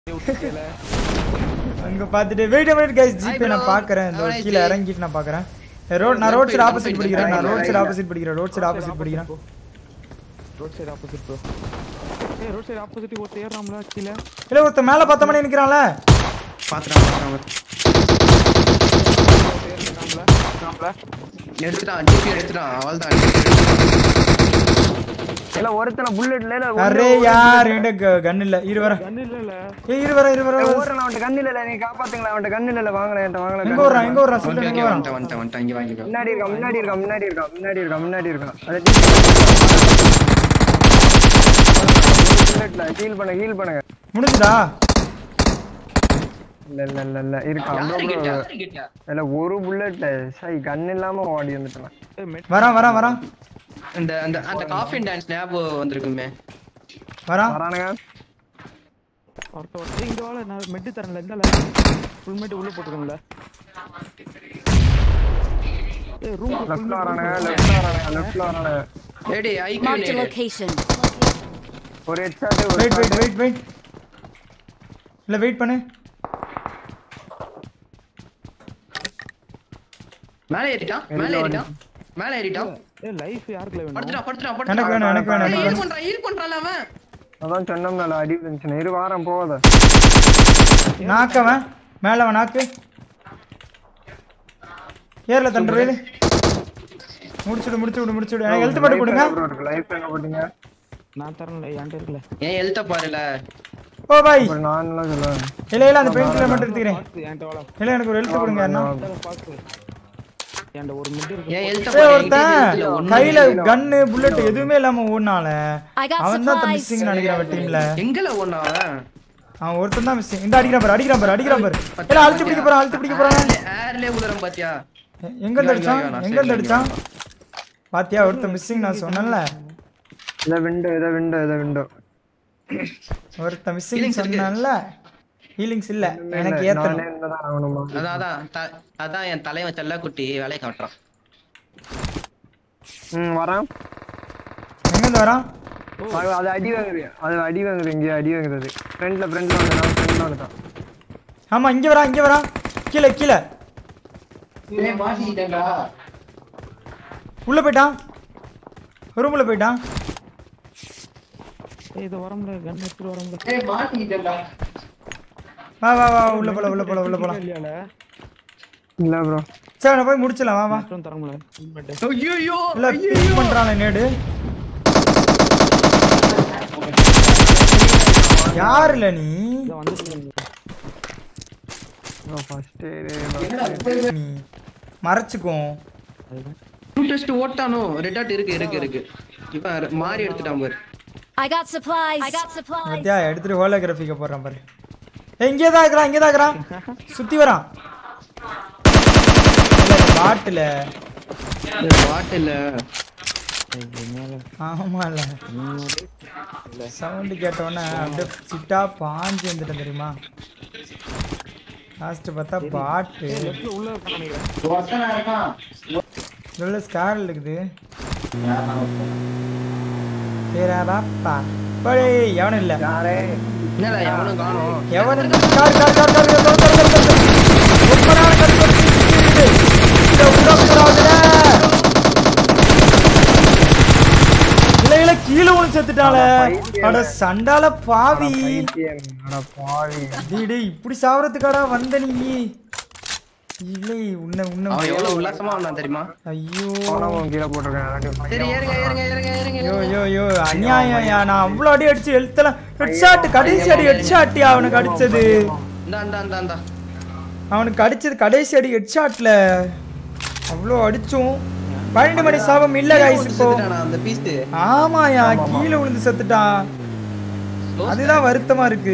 அங்க பாத்துட்டு wait minute guys Hi GPay நான் bro. பாக்குறேன் இந்த Have a nice கீழ day. இறங்கிட்டு நான் பாக்குறேன் ரோட் நான் ரோட் சைடு ஆப்போசிட் படிக்கிறேன் நான் ரோட் சைடு ஆப்போசிட் படிக்கிறேன் ரோட் சைடு ஆப்போசிட் படிக்கிறேன் ரோட் சைடு ஆப்போசிட் ப்ரோ ஏய் ரோட் சைடு ஆப்போசிட் ஒருத்தர் ஏறாமல கீழே இல்ல ஒருத்தன் மேல பத்த மணி நிக்கிறான்ல பாத்துறான் பாத்துறான் எடுத்துட்டான் டிபி எடுத்துட்டான் அவள்தான் இல்ல ஒருத்தன புல்லட்ல இல்ல அரே யார் என்கிட்ட கன் இல்ல இரு வர கண்ணு இல்ல இல்ல ஏய் இரு வர இரு வர ஓடுறேன் அவன்கிட்ட கண்ணு இல்ல நீ காப்பாத்துங்களா அவன்கிட்ட கண்ணு இல்ல வாங்கல என்கிட்ட வாங்கல எங்க வர்றான் எங்க வர்றான் ஓகே சொல்லு எங்க ஓகே வர்றான் வந்துட்டேன் வந்துட்டேன் வந்துட்டேன் இங்க வாங்கிக்கோ முன்னாடி இருக்கான் முன்னாடி இருக்கான் முன்னாடி இருக்கான் முன்னாடி இருக்கான் முன்னாடி இருக்கான் அதை புல்லட்ல ஹீல் பண்ண ஹீல் பண்ணுங்க முடிஞ்சுதா இல்ல இல்ல இல்ல இல்ல இருக்கான் bro, யாரு bro. கிட்ட யாரு கிட்ட இல்ல ஒரு புல்லட்ல சை கண் இல்லாம ஓடி வந்துட்டான் ஏய் மெட் வரான் வரான் வரான் அந்த அந்த அந்த காஃபி டான்ஸ் ஞாபகம் வந்திருக்குமே வரான் வரானுங்க ஒருத்த ஒருத்த இங்க வாழ நான் மெட் தரேன்ல இந்த ஃபுல் மெட் உள்ள போட்டுக்கோங்கள ஏய் ரூம் லெஃப்ட்ல வரானுங்க லெஃப்ட்ல வரானுங்க லெஃப்ட்ல வரானுங்க ஏடி ஐக்யூ Marked a நேடு location. ஒரு ஹெட்ஷாட் ஒரு வெயிட் வெயிட் வெயிட் வெயிட் இல்ல வெயிட் பண்ணு மேலே ஏறிட்டான் மேலே ஏறிட்டான் மேலே ஏறிட்டான் ஏய் லைஃப் யாருக்குல வேணும் படுத்துட்டான் படுத்துட்டான் எனக்கு வேணும் எனக்கு வேணும் எனக்கு ஹீல் வேணும் பண்றான் ஹீல் பண்றான் அவன் அதான் சொன்னோம்ல அடி இருந்துச்சு இரு வாரம் போகாத நாக்கவன் மேலவன் நாக்கு ஏர்ல தண்டு வேலு முடிச்சுடு முடிச்சு விடு முடிச்சு விடு எனக்கு ஹெல்த் மட்டும் கொடுங்க லைஃப் எங்க போட்டீங்க நான் தரேன்ல என்கிட்ட இருக்குல்ல ஏன் எழுத்த பாருல ஓ பாய் ஒரு நான் எல்லாம் சொல்லுவேன் இல்ல இல்ல அந்த பெயின் கில்லர் மட்டும் எடுத்துக்கிறேன் பாத்து என்கிட்ட வாழ இல்ல எனக்கு ஒரு ஹெல்த் கொடுங்க அண்ணா பாத்து என்கிட்ட ஒரு மெட் இருக்கு ஏன் எழுத்த ஏய் பாரு ஒருத்தன் கையில கன்னு புல்லட் எதுவுமே இல்லாம ஓடினால I got அவன் தான் supplies. மிஸ்ஸிங் நினைக்கிறேன் டீம்ல எங்கல ஒண்ணா அவன் அவன் ஒருத்தன் தான் மிஸ்ஸிங் இந்த அடிக்கிறான் பாரு அடிக்கிறான் பாரு அடிக்கிறான் பாரு இல்ல அழுத்தி பிடிக்க போறான் அழுத்தி பிடிக்க போறான் ஏர்ல உலரம் பாத்தியா எங்க இருந்து அடிச்சான் ஐயோ, நான் எங்க இருந்து சரி, அடிச்சான் பாத்தியா ஒருத்தன் மிஸ்ஸிங் நான் சொன்னேன்ல இத விண்டோ இத விண்டோ இத விண்டோ ஒருத்தன் மிஸ்ஸிங் Healings இருக்கு. சொன்னான்ல ஹீலிங்ஸ் இல்ல எனக்கு ஏத்தணும் நானே இருந்ததான் ஆகணுமா அதான் அதான் த- அதான் என் தலைவன் செல்லக்குட்டி வேலையை காட்டுறான் ம் வரேன் எங்க இருந்து வரான் அது அது அடி வாங்குது அது அடி வாங்குது இங்க அடி வாங்குது ஃப்ரண்ட்ல ஃப்ரண்ட்ல வந்துட்டான் ஃப்ரண்ட்ல வந்துட்டான் ஆமா இங்க வரான் இங்க வரான் கீழே கீழே உள்ள போயிட்டான் ரூம்ல போயிட்டான் ஏய் இது வரம்ல கன் எடுத்துட்டு வரம்ல வா வா வா உள்ள போல உள்ள போல உள்ள போலாம் இல்லையால இல்ல ப்ரோ சரி நான் போய் முடிச்சிடலாம் வா வா மட்டும் தரமுல மெட் ஐயோ இல்ல பிக் பண்றானே நேடு யார் இல்ல நீ இத வந்துட்டு ஃபர்ஸ்ட் நீ மறைச்சுக்கும் டெஸ்ட் ஓட்டானோ ரெட் டாட் இருக்கு இருக்கு இருக்கு இப்ப மாறி எடுத்துட்டான் பாரு I got supplies. I got supplies. மத்தியா எடுத்துட்டு ஹோலோகிராஃபிக்க போடுறான் பாரு ஏய் இங்கே தான் இருக்கிறான் இங்கே தான் இருக்கிறான் சுத்தி வரான் பாட்டில் பாட்டில் ஆமால சவுண்டு கேட்டவொடனே அப்படியே சிட்டா பாஞ்சு வந்துட்டேன் தெரியுமா லாஸ்ட் பார்த்தா பாட்டு லெஃப்ட்ல உள்ள இருக்கான்னு நினைக்கிறேன் உள்ள ஸ்கார் இருக்குது பேராப்பா படே எவனும் இல்ல யாரே என்னடா எவனும் காணோம் எவனும் இல்ல. Car car car car car car car car car. ரொம்ப நேரம் கட்டி கட்டி சுத்திட்டு இருக்கு. இத உள்ள போறாதுல. இல்ல இல்ல கீழே ஒண்ணு செத்துட்டால அட சண்டால பாவி பைத்தியம் அட பாவி டேய் டேய் இப்படி சாவறதுக்காடா வந்த நீ இல்லை உன்னை உன்னை அவன் எவ்வளவு உல்லாசமா வந்தான் தெரியுமா ஐயோ போனவன் கீழே போட்டிருக்கேன் சரி ஏறுங்க ஏறுங்க ஏறுங்க ஏறுங்க ஐயோ ஐயோ ஐயோ அநியாயம் யா, நான் அவ்வளோ அடி அடிச்சு எழுத்தலாம் ஹெட்ஷாட் கடைசி அடி ஹெட்ஷாட்டியா அவனுக்கு அடிச்சது இந்தா இந்தா இந்தா இந்தா அவனுக்கு அடிச்சது கடைசி அடி ஹெட்ஷாட்ல அவ்வளோ அடிச்சும் பன்னெண்டு மணி சாபம் இல்ல கைஸ் இப்போ செத்துட்டானா அந்த பீஸ் ஆமாயா கீழே விழுந்து செத்துட்டான் அதுதான் வருத்தமா இருக்கு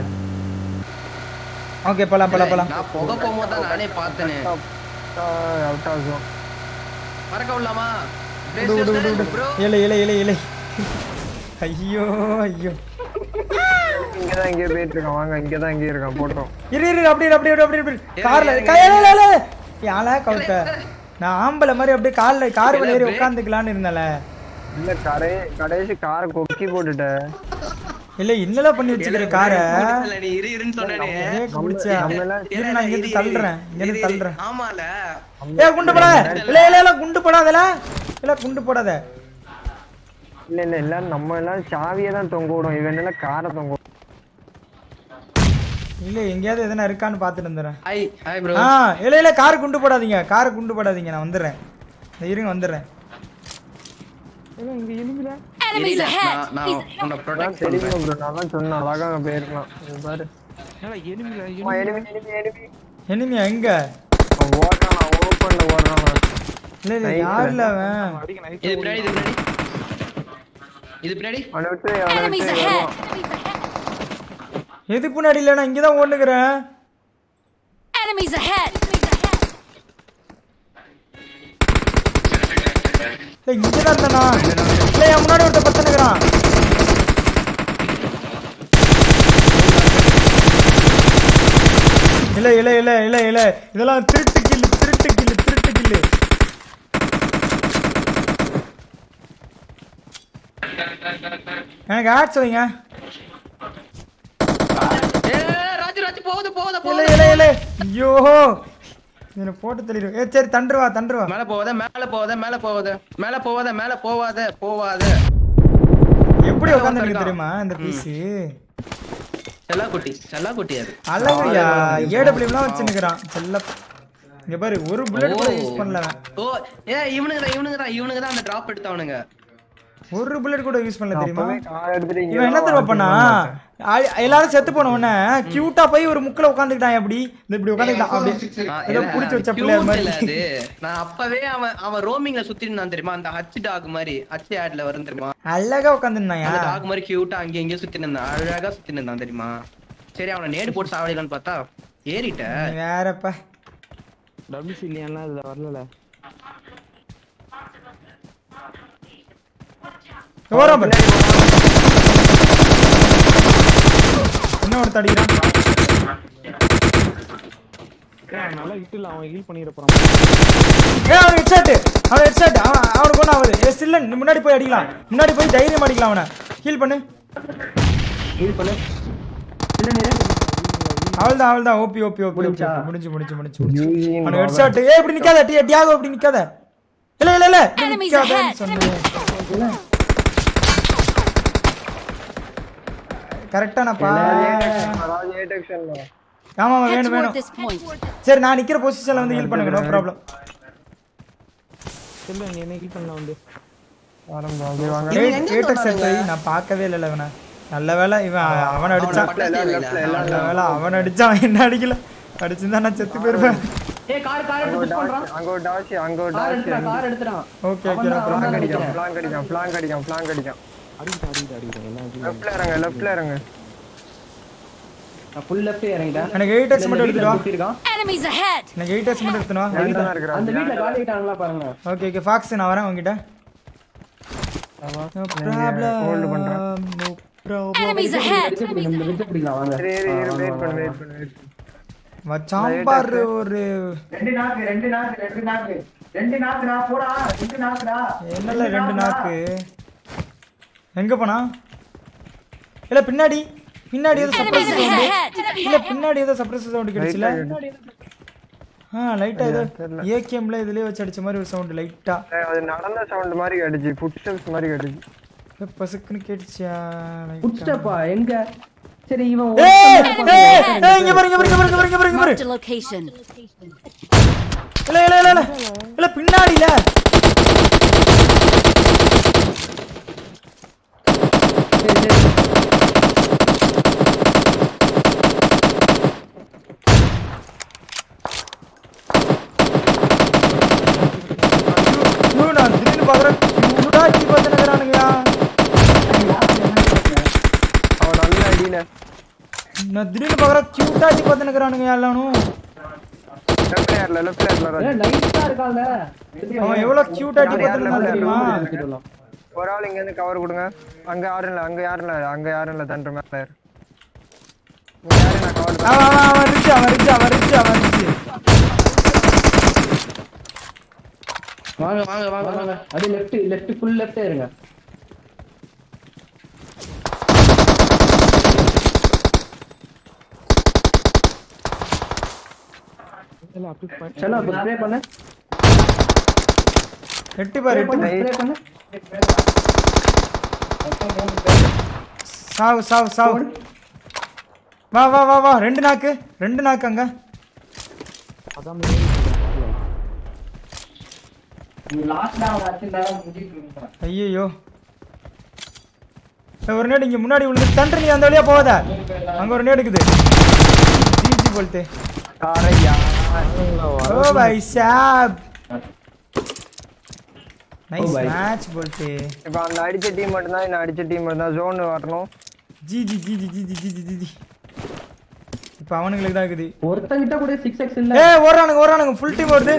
ஓகே போலாம் போலாம் போலாம் நான் புகை போகும்போது தான் நானே பார்த்தேனே அவுட் ஆகும் மறக்க விடலாமா விடு விடு விடு விடு ப்ரோ இலை இலை இலை இலை ஐயோ ஐயோ இங்கதான் இங்கே போயிட்டு இருக்கான் வாங்க இங்கதான் இங்கே இருக்கான் போட்டோம் இரு இரு அப்படி இரு, அப்படி இரு, அப்படி இரு, அப்படி இரு. கார்ல கையில யாழா கவுத்த நான் ஆம்பளை மாதிரி அப்படியே கார்ல கார் மேல ஏறி உட்காந்துக்கலாம்னு இருந்தேன்ல இல்ல கடை கடைசி காரை கொக்கி போட்டுட்ட இல்ல என்னலாம் பண்ணி வச்சுக்கிற காரை இல்ல, நீ இரு இருன்னு சொன்னேனே பிரேக் பிடிச்சா நம்ம எல்லாம் இரு நான் இங்க இருந்து தள்ளுறேன் இங்க இருந்து தள்ளுறேன் ஆமால ஏ குண்டு போடாத இல்ல இல்ல இல்ல குண்டு போடாதல இல்ல குண்டு போடாத இல்ல இல்ல எல்லாரும் நம்ம எல்லாம் சாவியை தான் தொங்க விடும் இவன் எல்லாம் காரை தொங்க விடும். இல்ல எங்கேயாவது எதனா இருக்கான்னு பாத்துட்டு வந்துடுறேன் ஹாய் ஹாய் ப்ரோ ஆ இல்ல இல்ல கார் குண்டு போடாதீங்க கார் குண்டு போடாதீங்க நான் வந்துடுறேன் இந்த இருங்க வந்துடுறேன் ஏதோ இங்க எலும்பில Enemies ahead! நான் உன்னை அதான் ப்ரொடெக்ட் தெரியுமா ப்ரோ நான் தான் சொன்னேன் அழகா அங்க போயிருக்கலாம் இது பாரு என்னடா எலும்பில ஆமா, enemy, enemy, enemy. எனிமியா எங்க அவன் ஓடுறான் ஓப்பன்ல ஓடுறான் இல்ல இல்ல யாருல அவன் அடிக்க நைட் இது பின்னாடி இது பின்னாடி இது பின்னாடி அவனை விட்டு அவனை Enemies விட்டு ahead! எதுக்கு முன்னாடி இல்ல நான் இங்கதான் ஓடுனுக்கிறேன் Enemies ahead! இல்ல இங்கதான் இருந்தானா இல்ல என் முன்னாடி ஒருத்த பத்தனுக்குறான் இல்ல இல்ல இல்ல இல்ல இல்ல இதெல்லாம் திருட்டு கில்லு திருட்டு கில்லு திருட்டு கில்லு எனக்கு ஆட்ஸ் வைங்க ஏ ராஜு ராஜு போகுது போகுது இல்ல போகுது இல்ல இல்ல ஐயோ என்ன போட்டு தள்ளிடும் ஏ சரி தண்டுருவா தண்டுருவா மேல போவாத மேல போவாத மேல போவாத மேல போவாத மேல போவாத போவாத எப்படி உட்காந்துருக்கு தெரியுமா இந்த பீஸு செல்லா குட்டி செல்லா குட்டி அது அழகுயா ஏடபிள்யூலாம் வச்சுன்னுக்குறான் செல்ல இங்க பாரு ஒரு புல்லட் கூட யூஸ் பண்ணல அவன். ஓ ஏ இவனுங்க தான் இவனுங்க தான் இவனுங்க தான் அந்த டிராப் எடுத்தவனுங்க ஒரு புல்லட் கூட யூஸ் பண்ணல தெரியுமா அப்பவே கார் எடுத்துட்டு இங்க இவன் என்ன தெரியுமா பண்ணா ஆ- எல்லாரும் செத்து போன உடனே கியூட்டா போய் ஒரு முக்குல உட்காந்துக்கிட்டான் அப்படி இந்த இப்படி உட்காந்துக்கிட்டான் அப்படி ஆ, ஏதோ இல்ல, புடிச்சு வச்ச cute பிள்ளை இல்ல மாதிரி அது. நான் அப்பவே அவன் அவன் ரோமிங்ல சுத்தி இருந்தான் தெரியுமா அந்த ஹச் டாக் மாதிரி ஹச் ஆட்ல வரும் தெரியுமா அழகா உட்காந்துருந்தாயா அந்த டாக் மாதிரி கியூட்டா அங்க இங்க சுத்தி இருந்தான் அழகா சுத்தி இருந்தான் தெரியுமா சரி அவனை நேடு போட்டு சாவடிக்கலாம்னு பார்த்தா ஏறிட்ட வேறப்பா டபிள்யூசி இல்லையாலாம் இதுல வரல ஓரம் பாரு. என்ன ஒரு தடிக்கிறான் ஏன் நல்லா ஹிட் இல்ல அவன் ஹீல் பண்ணிட போறான் ஏ அவன் ஹெட்ஷாட் அவன் ஹெட்ஷாட் அவன் அவனுக்கு ஒண்ணு ஆகுது ஏ சில்லன் நீ முன்னாடி போய் அடிக்கலாம் முன்னாடி போய் தைரியம் அடிக்கலாம் அவனை ஹீல் பண்ணு இது பண்ணு அவள்தான் அவள்தான் ஓபி ஓபி ஓபி ஓபி முடிஞ்சு முடிஞ்சு முடிஞ்சு முடிஞ்சு Using அவனுக்கு ஹெட்ஷாட் ஏ இப்படி நிக்காத டி டியாகோ இப்படி நிக்காத இல்ல இல்ல இல்ல இப்படி Enemies நிக்காதன்னு ahead. சொன்னேன் கரெக்டா நான் பா அதாவது ஏடெக்ஷன் ஆமா ஆமா Head வேணும் toward வேணும் this point. சரி நான் நிக்கிற பொசிஷன்ல வந்து ஹீல் பண்ணுங்க நோ ப்ராப்ளம் சொல்லு நீ என்ன ஹீல் பண்ணலாம் வந்து ஆரம்பம் அப்படியே வாங்க இவன் எங்க ஏட்டக் இருந்து செட் நான் பார்க்கவே இல்லை இவனை நல்ல வேலை இவன் அவன் அடிச்சான் நல்ல வேலை அவன் அடிச்சான் என்ன அடிக்கல அடிச்சிருந்தா நான் செத்து போயிருப்பேன் ஏய் கார் கார் அங்க எடுத்து ஒரு push பண்றான் டாஷ் அங்க ஒரு டாஷ் அங்க ஒரு கார் டாஷ் எடுத்துறான் கார் எடுத்துறான் ஓகே ஓகே நான் அவன் தான் அடிக்கான் அடிக்கிறான். ஃபிளாங்க் அடிக்கான் ஃபிளாங்க் அடிக்கான் ஃபிளாங்க் அடிக்கான் அடிக்கிட்டு அடிக்கிட்டு அடிக்கிட்டு எல்லாம் அடிக்கிட்டு. லெஃப்ட்ல இறங்க லெஃப்ட்ல இறங்க நான் full left இறங்கிட்டேன் எனக்கு எயிட் எக்ஸ் மட்டும் எடுத்துட்டு வா இருக்கான் Enemies ahead! எனக்கு எயிட் எக்ஸ் மட்டும் எடுத்துட்டு வா எங்க தான் இருக்கிறான் அந்த வீட்ல காலி ஆயிட்டாங்களா பாருங்க ஓகே ஓகே ஃபாக்ஸ் நான் வரேன் உங்ககிட்ட நோ ப்ராப்ளம் hold பண்றேன். No problem Enemies ahead! இந்த விட்டு பிடிக்கலாம் வாங்க சரி இரு இரு வெயிட் பண்ணு வெயிட் பண்ணு wait பண்ணு. சாம்பார் ஒரு ரெண்டு நாக்கு ரெண்டு நாக்கு ரெண்டு நாக்கு ரெண்டு நாக்குடா போடா ரெண்டு நாக்குடா என்னல ரெண்டு நாக்கு எங்க போனா இல்ல பின்னாடி பின்னாடி ஏதோ Enemies சப்ரஸ் சவுண்ட் ahead! இல்ல பின்னாடி ஏதோ சப்ரஸ் சவுண்ட் கிடைச்சுல ஆ லைட்டா ஏதோ தெரியல. ஏகேம்ல இதுலயே வச்சு அடிச்ச மாதிரி ஒரு சவுண்ட் லைட்டா ஏய், அது நடந்த சவுண்ட் மாதிரி கேட்டுச்சு ஃபுட் ஸ்டெப்ஸ் மாதிரி கேட்டுச்சு பசுக்குன்னு கேட்டுச்சா லைட்டா புடிச்சப்பா எங்க சரி இவன் ஏய் ஏய் ஏய் இங்க பாரு இங்க பாரு இங்க பாரு இங்க பாரு இங்க பாரு இங்க பாரு Marked a location. இல்ல இல்ல இல்ல இல்ல இல்ல பின்னாடில ஐயோ, நான் திடீர்னு பாக்குறேன் கியூட்டா அடி பார்த்துனுக்குறானுங்கயா அவன் நல்ல அடியில நான் திடீர்னு பாக்குறேன் கியூட்டா அடி பார்த்துனுக்குறானுங்கயா எல்லாரும் லெஃப்ட்ல ஏறல லெஃப்ட்ல ஏறல நைஸா இருக்கான்ல அவன் எவ்வளவு கியூட்டா அடி பார்த்துனுக்குறான் தெரியுமா ஒரு ஆள் இங்க இருந்து கவர் கொடுங்க அங்க யாரும் இல்ல அங்க யாரும் இல்ல அங்க யாரும் இல்ல தண்டர் மேல ஏறு. இங்க யாரும் நான் கவர் அவன் அவன் அவன் ரிச்சு அவன் ரிச்சு அவன் ரிச்சு அவன் ரிச்சு வாங்க வாங்க வாங்க வாங்க அப்படியே லெஃப்ட் லெஃப்ட் ஃபுல் லெஃப்ட் இருங்க இல்ல அப்படி ப- செல்லா ஸ்ப்ரே பண்ணு எட்டி பாரு எட்டி பாரு. ஸ்ப்ரே பண்ணு சாவு சாவு சாவு வா வா வா வா ரெண்டு நாக்கு ரெண்டு நாக்கு அங்க அதான் ஐயோ ஒரு நேடு இங்க முன்னாடி விழுந்து தண்டு நீ அந்த வழியா போகாத அங்க ஒரு நேடு இருக்குது ஜிஜி போல்ட்டு அரையா ஓ பை சாப் நைஸ் மேட்ச் போல்ட்டு இப்ப அந்த அடிச்ச டீம் மட்டும் தான் இந்த அடிச்ச டீம் மட்டும் தான் ஜோன் வரணும் GG GG GG GG GG இப்போ அவனுங்களுக்கு தான் இருக்குது ஒருத்தங்கிட்ட கூட சிக்ஸ் எக்ஸ் இல்ல ஏ ஓடுறானுங்க ஓடுறானுங்க ஃபுல் டீம் வருது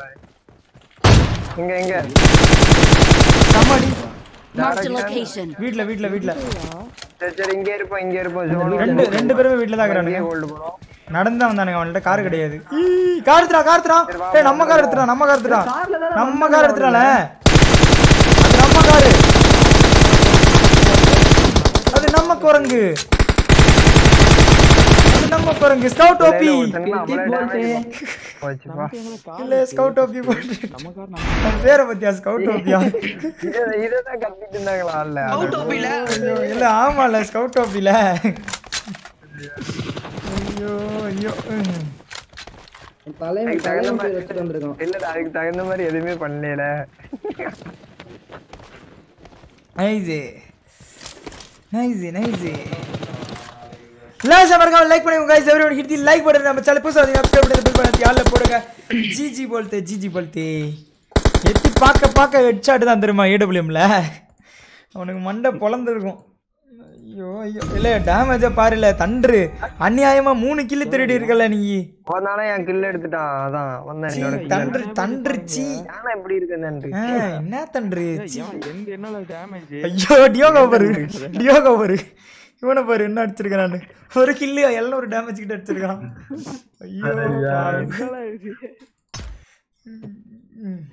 இங்க எங்க சம்மாடி Marked a location. வீட்ல வீட்ல வீட்ல சரி சரி இங்க இருப்போம் இங்க இருப்போம் ஜோன் ரெண்டு ரெண்டு பேருமே வீட்ல தான் இருக்கிறானுங்க ஹோல்டு போறோம் நடந்து வந்தானுங்க அவன்கிட்ட கார் கிடையாது ஈ, கார் எடுத்துடா கார் எடுத்துடா ஏய் நம்ம கார் எடுத்துடா நம்ம கார் எடுத்துடா நம்ம கார் எடுத்துடால அது நம்ம காரு அது நம்ம குரங்கு அது நம்ம குரங்கு ஸ்கவுட் ஓபி போச்சுப்பா இல்ல ஸ்கவுட் ஓபி போட்டு நம்ம கார் அவன் பேரை பத்தியா ஸ்கவுட் ஓபியா இதை இதான் கத்திட்டு இருந்தாங்களா அல்ல அவுட் ஓபில ஐயோ இல்ல ஆமால ஸ்கவுட் ஓபில ஐயோ ஐயோ ம். அதுக்கு தகுந்த மாதிரி இல்ல அதுக்கு தகுந்த மாதிரி எதுவுமே பண்ணல நைஸ் நைஸ் நைஸ் லாஸ்ட் மறக்காம லைக் பண்ணுங்க guys everyone hit the like button நம்ம சேனல் புதுசா வந்து சப்ஸ்கிரைப் பண்ணி பெல் பட்டன் யால்ல போடுங்க ஜிஜி போல்தே ஜிஜி போல்தே எத்தி பார்க்க பார்க்க ஹெட்ஷாட் தான் தெரியுமா ஏடபிள்யூஎம்ல அவனுக்கு மண்டை பொளந்திருக்கும் ஐயோ ஐயோ இல்ல டேமேஜா பாருல தன்று அநியாயமா மூணு கில்லு திருடி இருக்கல நீ அவனால என் கில் எடுத்துட்டான் அதான் வந்தேன் என்னோட kill தன்று தன்று சீ ஆனா எப்படி இருக்கு நன்றி ஆ, என்ன தன்று சீ. எந்த என்னால டேமேஜ் ஐயோ டியோகோ பாரு டியோகோ பாரு இவனை பாரு என்ன அடிச்சிருக்கான் ஒரு கில்லு எல்லாம் ஒரு டேமேஜ் கிட்ட அடிச்சிருக்கான் ஐயோ பாவம். என்னடா இது ம்.